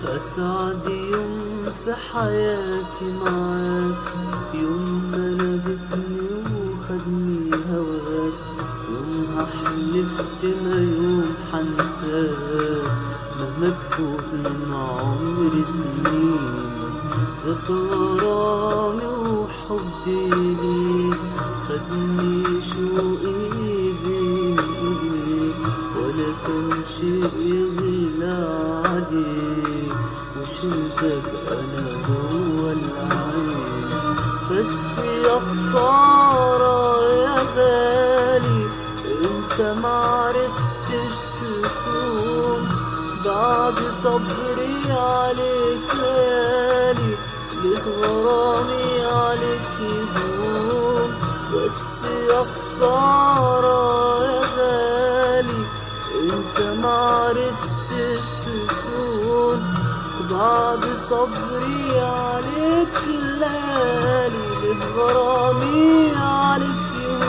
أسعد يوم في حياتي معاك يوم ما نادتني وخدني هواك يومها حلفت ما يوم حنساك مهما تفوت من عمري سنين زاد غرامي وحبي ليك خدني شوقي بين ايديك ولا كان شيء يغلى عليك وشلتك انا جوا العين بس يا خسارة يا غالي انت معرفتش تصوم بعد صبري عليك ليالي ليك غرامي عليك يدوم بس يا خسارة يا غالي انت معرفتش تصون بعد صبري عليك ليالي ليك غرامي عليك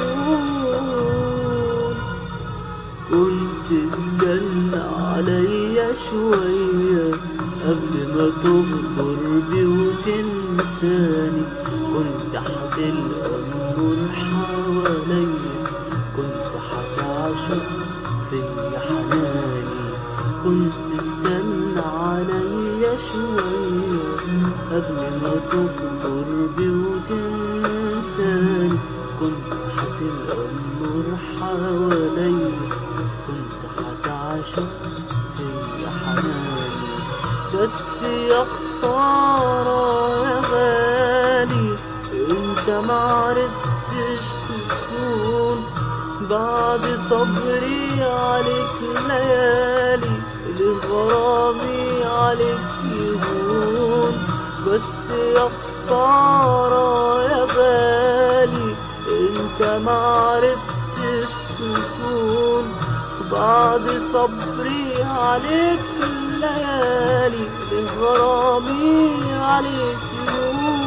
يهون قلت استنى عليا شوية قبل ما تغدر بي وتنساني كنت هتلقى النور حواليا كنت هتعشق فيا حناني كنت استنى عليا شوية قبل ما تغدر بي وتنساني كنت هتلقى النور حواليا كنت هتعشق فيا حناني بس يا خسارة يا غالي انت معرفتش تصون بعد صبري عليك ليالي لغرامي عليك يهون بس يا خسارة يا غالي انت معرفتش تصون بعد صبري عليك الليالي لغرامي عليك يهون